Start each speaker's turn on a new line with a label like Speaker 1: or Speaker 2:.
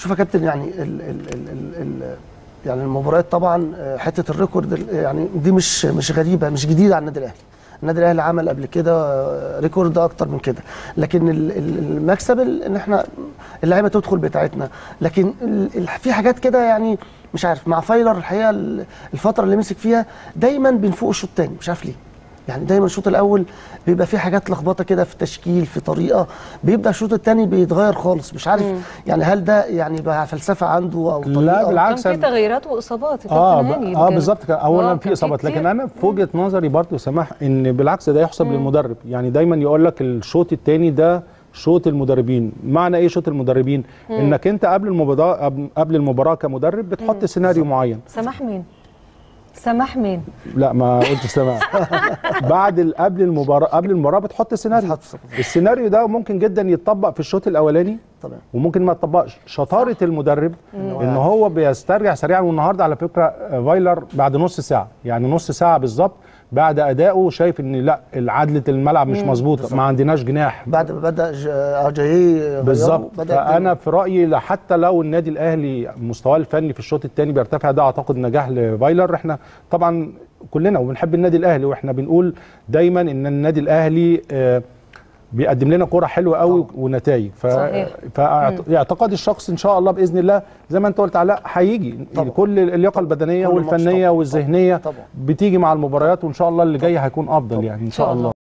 Speaker 1: شوف يا كابتن يعني ال ال ال ال ال يعني المباريات طبعا آه، حته الريكورد ال- يعني دي مش مش غريبه مش جديده على النادي الاهلي النادي الاهلي عمل قبل كده آه، ريكورد اكتر من كده لكن ال- ال- المكسب ال- ان احنا اللعيبه تدخل بتاعتنا لكن ال- ال- في حاجات كده يعني مش عارف مع فايلر الحقيقه ال- الفتره اللي مسك فيها دايما بنفوق الشوط الثاني مش عارف ليه يعني دايما الشوط الاول بيبقى فيه حاجات لخبطه كده في التشكيل في طريقه بيبدا الشوط الثاني بيتغير خالص مش عارف يعني هل ده يعني بقى فلسفه عنده او طريقه
Speaker 2: لا
Speaker 3: كان
Speaker 2: بالعكس
Speaker 3: في تغييرات واصابات يا
Speaker 2: اه
Speaker 3: كابتن
Speaker 2: ب-
Speaker 3: هاني
Speaker 2: اه
Speaker 3: كان-
Speaker 2: بالظبط كده
Speaker 3: آه،
Speaker 2: اولا
Speaker 3: كان
Speaker 2: في اصابات
Speaker 3: كتير.
Speaker 2: لكن انا في وجهه نظري برضو سماح ان بالعكس ده يحسب للمدرب يعني دايما يقول لك الشوط الثاني ده شوط المدربين معنى ايه شوط المدربين انك انت قبل المباراه قبل- قبل المباراه كمدرب بتحط سيناريو معين
Speaker 3: سماح مين سماح مين
Speaker 2: لا ما قلتش سماح بعد ال- قبل المباراه قبل المباراه بتحط سيناريو
Speaker 1: بتحط سيناريو.
Speaker 2: السيناريو ده ممكن جدا يتطبق في الشوط الاولاني
Speaker 1: طبعا
Speaker 2: وممكن ما تطبقش شطاره المدرب ان هو بيسترجع سريعا والنهارده على فكره آه، فايلر بعد نص ساعه يعني نص ساعه بالظبط بعد ادائه شايف ان لا عدله الملعب مش مظبوطه ما عندناش جناح
Speaker 1: بعد ما بدا ج- اجاييه غيره،
Speaker 2: بالظبط
Speaker 1: بدأ
Speaker 2: فانا في رايي لا- حتى لو النادي الاهلي مستواه الفني في الشوط الثاني بيرتفع ده اعتقد نجاح لفايلر احنا طبعا كلنا وبنحب النادي الاهلي واحنا بنقول دايما ان النادي الاهلي آه، بيقدم لنا كوره حلوه قوي ونتائج ف...
Speaker 3: صحيح.
Speaker 2: فاعتقاد الشخص ان شاء الله باذن الله زي ما انت قلت علاء هيجي
Speaker 1: طبعا.
Speaker 2: كل اللياقه البدنيه
Speaker 1: كل ماتش
Speaker 2: والفنيه
Speaker 1: طبعا.
Speaker 2: والذهنيه
Speaker 1: طبعا.
Speaker 2: بتيجي مع المباريات وان شاء الله اللي جاي هيكون افضل يعني ان شاء الله